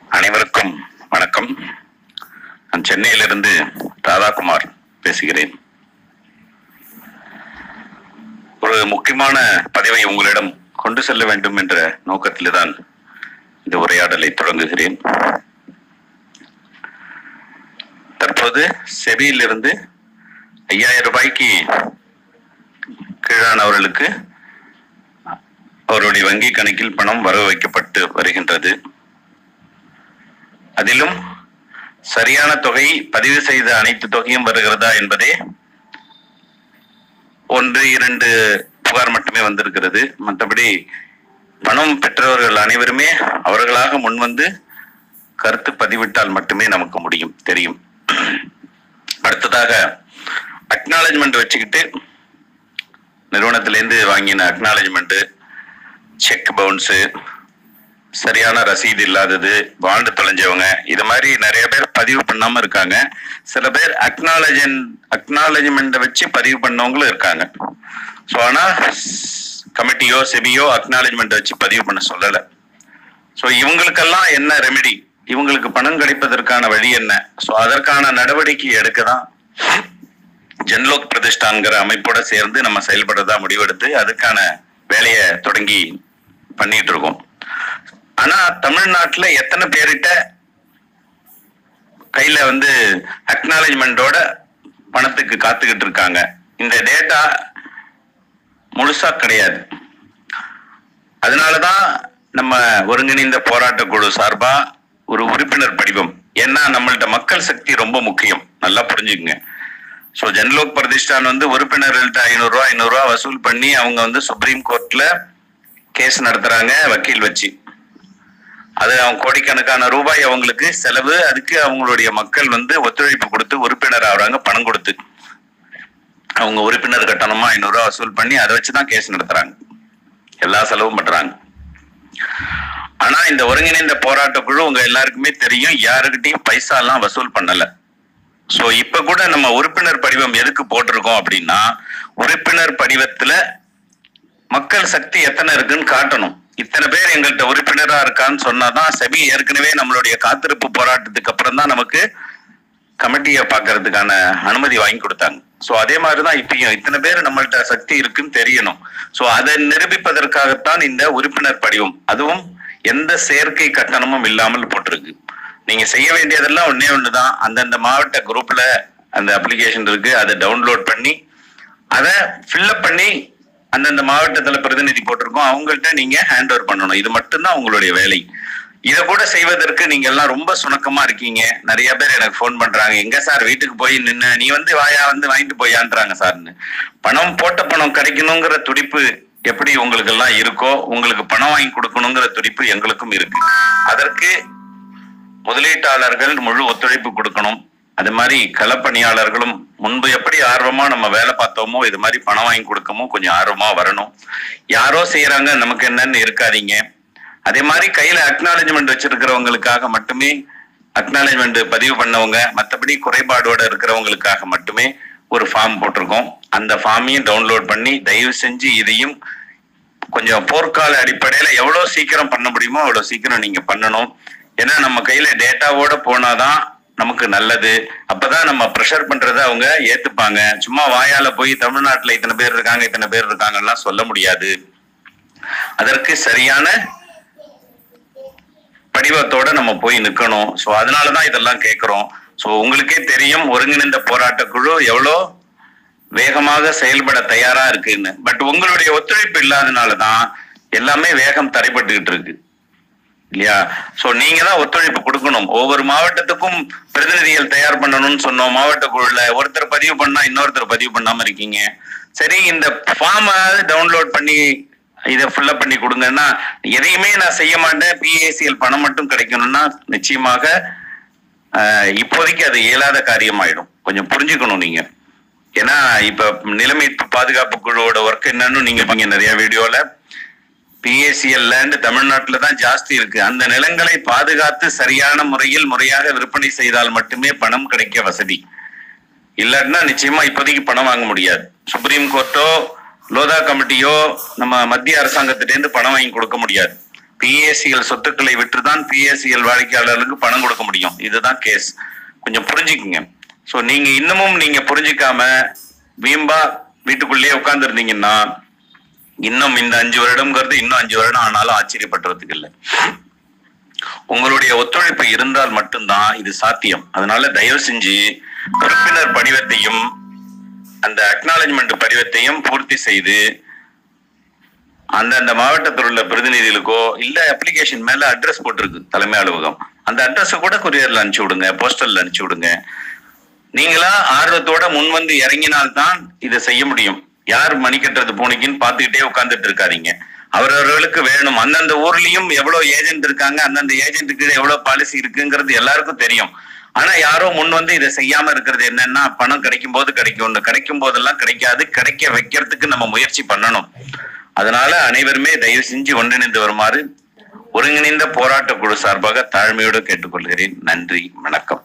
அனைவருக்கும் வணக்கம் நான் சென்னையிலிருந்து ராதாகுமார் பேசுகிறேன் ஒரு முக்கியமான பதிவை உங்களிடம் கொண்டு செல்ல வேண்டும் என்ற நோக்கத்தில்தான் இந்த உரையாடலை தொடங்குகிறேன் தற்போது செபியிலிருந்து ஐயாயிரம் ரூபாய்க்கு கீழானவர்களுக்கு அவருடைய வங்கி கணக்கில் பணம் வரவு வைக்கப்பட்டு வருகின்றது அதிலும் சரியான தொகை பதிவு செய்த அனைத்து தொகையும் வருகிறதா என்பதே ஒன்று இரண்டு புகார் மட்டுமே வந்திருக்கிறது மற்றபடி பணம் பெற்றவர்கள் அனைவருமே அவர்களாக முன்வந்து கருத்து பதிவிட்டால் மட்டுமே நமக்கு முடியும் தெரியும் அடுத்ததாக அக்னாலஜ்மெண்ட் வச்சுக்கிட்டு நிறுவனத்திலேருந்து வாங்கின அக்னாலஜ்மெண்ட் செக் பவுன்ஸு சரியான ரசீது இல்லாதது பாண்டு தொலைஞ்சவங்க இது மாதிரி நிறைய பேர் பதிவு பண்ணாம இருக்காங்க சில பேர் அக்னாலஜன் அக்னாலஜ்மெண்ட் வச்சு பதிவு பண்ணவங்களும் இருக்காங்க ஸோ ஆனா கமிட்டியோ செபியோ அக்னாலஜ்மெண்ட் வச்சு பதிவு பண்ண சொல்லல ஸோ இவங்களுக்கெல்லாம் என்ன ரெமெடி இவங்களுக்கு பணம் கிடைப்பதற்கான வழி என்ன ஸோ அதற்கான நடவடிக்கை எடுக்க தான் ஜன்லோக் பிரதிஷ்டான்கிற அமைப்போட சேர்ந்து நம்ம செயல்படுறதா முடிவெடுத்து அதுக்கான வேலையை தொடங்கி பண்ணிட்டு இருக்கோம் ஆனா தமிழ்நாட்டுல எத்தனை பேர்கிட்ட கையில வந்து அக்னாலஜ்மெண்டோட பணத்துக்கு காத்துக்கிட்டு இருக்காங்க இந்த டேட்டா முழுசா கிடையாது அதனாலதான் நம்ம ஒருங்கிணைந்த போராட்ட குழு சார்பா ஒரு உறுப்பினர் படிவம் ஏன்னா நம்மள்ட்ட மக்கள் சக்தி ரொம்ப முக்கியம் நல்லா புரிஞ்சுக்குங்க ஸோ ஜன்லோக் பிரதிஷ்டான் வந்து உறுப்பினர்கள்ட்ட ஐநூறு ரூபா ஐநூறு ரூபா வசூல் பண்ணி அவங்க வந்து சுப்ரீம் கோர்ட்ல கேஸ் நடத்துறாங்க வக்கீல் வச்சு அது அவங்க கோடிக்கணக்கான ரூபாய் அவங்களுக்கு செலவு அதுக்கு அவங்களுடைய மக்கள் வந்து ஒத்துழைப்பு கொடுத்து உறுப்பினர் ஆகுறாங்க பணம் கொடுத்து அவங்க உறுப்பினர் கட்டணமா ஐநூறு ரூபா வசூல் பண்ணி அதை வச்சுதான் கேஸ் நடத்துறாங்க எல்லா செலவும் பண்றாங்க ஆனா இந்த ஒருங்கிணைந்த போராட்ட குழு உங்க எல்லாருக்குமே தெரியும் யாருக்கிட்டையும் பைசா எல்லாம் வசூல் பண்ணல சோ இப்ப கூட நம்ம உறுப்பினர் படிவம் எதுக்கு போட்டிருக்கோம் அப்படின்னா உறுப்பினர் படிவத்துல மக்கள் சக்தி எத்தனை இருக்குன்னு காட்டணும் இத்தனை பேர் எங்கள்கிட்ட உறுப்பினரா இருக்கான்னு சொன்னாதான் செபி ஏற்கனவே நம்மளுடைய காத்திருப்பு போராட்டத்துக்கு அப்புறம் தான் நமக்கு கமிட்டியை பார்க்கறதுக்கான அனுமதி வாங்கி கொடுத்தாங்க சோ அதே மாதிரிதான் இப்பயும் இத்தனை பேர் நம்மள்ட்ட சக்தி இருக்குன்னு தெரியணும் சோ அதை நிரூபிப்பதற்காகத்தான் இந்த உறுப்பினர் படிவம் அதுவும் எந்த செயற்கை கட்டணமும் இல்லாமல் போட்டிருக்கு நீங்க செய்ய வேண்டியதெல்லாம் ஒன்னே ஒண்ணுதான் அந்தந்த மாவட்ட குரூப்ல அந்த அப்ளிகேஷன் இருக்கு அதை டவுன்லோட் பண்ணி அதை ஃபில்அப் பண்ணி அந்தந்த மாவட்டத்துல பிரதிநிதி போட்டிருக்கோம் அவங்கள்ட்ட நீங்க ஹேண்ட் ஓவர் பண்ணணும் இது மட்டும்தான் உங்களுடைய வேலை இதை கூட செய்வதற்கு நீங்க எல்லாம் ரொம்ப சுணக்கமா இருக்கீங்க நிறைய பேர் எனக்கு ஃபோன் பண்றாங்க எங்க சார் வீட்டுக்கு போய் நின்னு நீ வந்து வாயா வந்து வாங்கிட்டு போயான்றாங்க சார்னு பணம் போட்ட பணம் கிடைக்கணுங்கிற துடிப்பு எப்படி உங்களுக்கு எல்லாம் இருக்கோ உங்களுக்கு பணம் வாங்கி கொடுக்கணுங்கிற துடிப்பு எங்களுக்கும் இருக்கு அதற்கு முதலீட்டாளர்கள் முழு ஒத்துழைப்பு கொடுக்கணும் அது மாதிரி களப்பணியாளர்களும் முன்பு எப்படி ஆர்வமா நம்ம வேலை பார்த்தோமோ இது மாதிரி பணம் வாங்கி கொடுக்கமோ கொஞ்சம் ஆர்வமா வரணும் யாரோ செய்யறாங்க நமக்கு என்னன்னு இருக்காதீங்க அதே மாதிரி கையில அக்னாலஜ்மெண்ட் வச்சிருக்கிறவங்களுக்காக மட்டுமே அக்னாலஜ்மெண்ட் பதிவு பண்ணவங்க மற்றபடி குறைபாடோட இருக்கிறவங்களுக்காக மட்டுமே ஒரு ஃபார்ம் போட்டிருக்கோம் அந்த ஃபார்மையும் டவுன்லோட் பண்ணி தயவு செஞ்சு இதையும் கொஞ்சம் போர்க்கால அடிப்படையில எவ்வளவு சீக்கிரம் பண்ண முடியுமோ அவ்வளவு சீக்கிரம் நீங்க பண்ணணும் ஏன்னா நம்ம கையில டேட்டாவோட போனாதான் நமக்கு நல்லது அப்பதான் நம்ம ப்ரெஷர் பண்றத அவங்க ஏத்துப்பாங்க சும்மா வாயால போய் தமிழ்நாட்டுல இத்தனை பேர் இருக்காங்க இத்தனை பேர் இருக்காங்கலாம் சொல்ல முடியாது அதற்கு சரியான படிவத்தோட நம்ம போய் நிக்கணும் சோ அதனாலதான் இதெல்லாம் கேட்கிறோம் சோ உங்களுக்கே தெரியும் ஒருங்கிணைந்த போராட்ட குழு எவ்வளோ வேகமாக செயல்பட தயாரா இருக்குன்னு பட் உங்களுடைய ஒத்துழைப்பு இல்லாதனாலதான் எல்லாமே வேகம் தடைப்பட்டுக்கிட்டு இருக்கு இல்லையா சோ நீங்க தான் ஒத்துழைப்பு கொடுக்கணும் ஒவ்வொரு மாவட்டத்துக்கும் பிரதிநிதிகள் தயார் பண்ணணும்னு சொன்னோம் மாவட்ட குழுல ஒருத்தர் பதிவு பண்ணா இன்னொருத்தர் பதிவு பண்ணாம இருக்கீங்க சரி இந்த ஃபார்ம் டவுன்லோட் பண்ணி இதை ஃபில்அப் பண்ணி கொடுங்கன்னா எதையுமே நான் செய்ய மாட்டேன் பிஏசிஎல் பணம் மட்டும் கிடைக்கணும்னா நிச்சயமாக ஆஹ், இப்போதைக்கு அது இயலாத காரியமாயிடும் கொஞ்சம் புரிஞ்சுக்கணும் நீங்க ஏன்னா இப்ப நிலைமை பாதுகாப்பு குழுவோட ஒர்க் என்னன்னு நீங்க பாங்க நிறைய வீடியோல பிஏசிஎல் லேண்ட் தமிழ்நாட்டுல தான் ஜாஸ்தி இருக்கு அந்த நிலங்களை பாதுகாத்து சரியான முறையில் முறையாக விற்பனை செய்தால் மட்டுமே பணம் கிடைக்க வசதி இல்லாட்டினா நிச்சயமா இப்போதைக்கு பணம் வாங்க முடியாது சுப்ரீம் கோர்ட்டோ லோதா கமிட்டியோ நம்ம மத்திய அரசாங்கத்திட்டேருந்து பணம் வாங்கி கொடுக்க முடியாது பிஎஸ்சிஎல் சொத்துக்களை விற்றுதான் பிஎஸ்சிஎல் வாடிக்கையாளர்களுக்கு பணம் கொடுக்க முடியும் இதுதான் கேஸ் கொஞ்சம் புரிஞ்சுக்குங்க ஸோ நீங்க இன்னமும் நீங்க புரிஞ்சுக்காம வீம்பா வீட்டுக்குள்ளேயே உட்கார்ந்து இருந்தீங்கன்னா இன்னும் இந்த அஞ்சு வருடம்ங்கிறது இன்னும் அஞ்சு வருடம் ஆனாலும் ஆச்சரியப்படுறதுக்கு இல்லை உங்களுடைய ஒத்துழைப்பு இருந்தால் மட்டும்தான் இது சாத்தியம் அதனால தயவு செஞ்சு உறுப்பினர் படிவத்தையும் அந்த அக்னாலஜ்மெண்ட் படிவத்தையும் பூர்த்தி செய்து அந்தந்த மாவட்டத்தில் உள்ள பிரதிநிதிகளுக்கோ இல்ல அப்ளிகேஷன் மேல அட்ரஸ் போட்டிருக்கு தலைமை அலுவலகம் அந்த அட்ரஸ் கூட கொரியர்ல அனுப்பிச்சு விடுங்க போஸ்டல்ல அனுப்பிச்சு விடுங்க நீங்களா ஆர்வத்தோட முன் வந்து இறங்கினால்தான் இதை செய்ய முடியும் யார் மணி கட்டுறது பூனைக்குன்னு பார்த்துக்கிட்டே உட்கார்ந்துட்டு இருக்காதீங்க அவரவர்களுக்கு வேணும் அந்தந்த ஊர்லயும் எவ்வளவு ஏஜென்ட் இருக்காங்க அந்தந்த ஏஜென்ட்டுக்கு எவ்வளவு பாலிசி இருக்குங்கிறது எல்லாருக்கும் தெரியும் ஆனா யாரோ முன் வந்து இதை செய்யாம இருக்கிறது என்னன்னா பணம் கிடைக்கும் போது கிடைக்கும் கிடைக்கும் போதெல்லாம் கிடைக்காது கிடைக்க வைக்கிறதுக்கு நம்ம முயற்சி பண்ணணும் அதனால அனைவருமே தயவு செஞ்சு ஒன்றிணைந்து வருமாறு ஒருங்கிணைந்த போராட்ட குழு சார்பாக தாழ்மையோடு கேட்டுக்கொள்கிறேன் நன்றி வணக்கம்